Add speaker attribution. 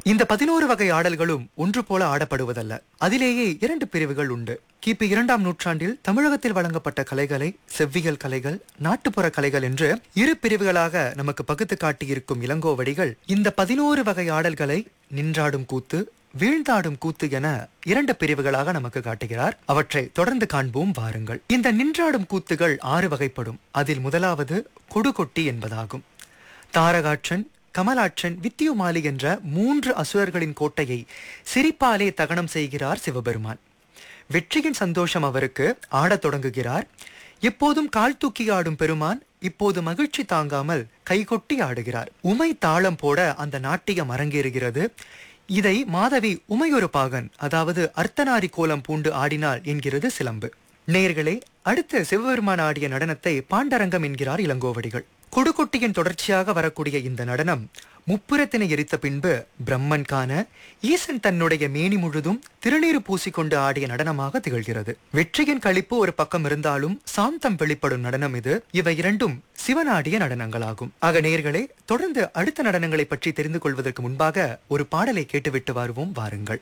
Speaker 1: இந்த பதினோரு வகை ஆடல்களும் ஒன்று போல ஆடப்படுவதல்ல அதிலேயே இரண்டு பிரிவுகள் உண்டு கிபி இரண்டாம் நூற்றாண்டில் தமிழகத்தில் வழங்கப்பட்ட கலைகளை செவ்வியல் கலைகள் நாட்டுப்புற கலைகள் என்று இரு பிரிவுகளாக நமக்கு பகுத்து காட்டியிருக்கும் இளங்கோவடிகள் இந்த பதினோரு வகை ஆடல்களை நின்றாடும் கூத்து வீழ்ந்தாடும் கூத்து என இரண்டு பிரிவுகளாக நமக்கு காட்டுகிறார் அவற்றை தொடர்ந்து காண்போம் வாருங்கள் இந்த நின்றாடும் கூத்துகள் ஆறு வகைப்படும் அதில் முதலாவது கொடுகொட்டி என்பதாகும் தாரகாட்சன் கமலாட்சன் வித்தியுமாலி என்ற மூன்று அசுரர்களின் கோட்டையை சிரிப்பாலே தகனம் செய்கிறார் சிவபெருமான் வெற்றியின் சந்தோஷம் அவருக்கு ஆடத் தொடங்குகிறார் எப்போதும் கால் தூக்கி ஆடும் பெருமான் இப்போது மகிழ்ச்சி தாங்காமல் கைகொட்டி ஆடுகிறார் உமை தாளம் போட அந்த நாட்டியம் அரங்கேறுகிறது இதை மாதவி உமையொரு பாகன் அதாவது அர்த்தநாரி கோலம் பூண்டு ஆடினாள் என்கிறது சிலம்பு நேர்களே அடுத்து சிவபெருமான் ஆடிய நடனத்தை பாண்டரங்கம் என்கிறார் இளங்கோவடிகள் கொடுக்கொட்டியின் தொடர்ச்சியாக வரக்கூடிய இந்த நடனம் முப்புறத்தினை எரித்த பின்பு பிரம்மன் காண ஈசன் தன்னுடைய மேனி முழுதும் திருநீறு பூசிக்கொண்டு ஆடிய நடனமாக திகழ்கிறது வெற்றியின் களிப்பு ஒரு பக்கம் இருந்தாலும் சாந்தம் வெளிப்படும் நடனம் இது இவை இரண்டும் சிவனாடிய நடனங்களாகும் ஆக நேர்களே தொடர்ந்து அடுத்த நடனங்களை பற்றி தெரிந்து கொள்வதற்கு முன்பாக ஒரு பாடலை கேட்டுவிட்டு வருவோம் வாருங்கள்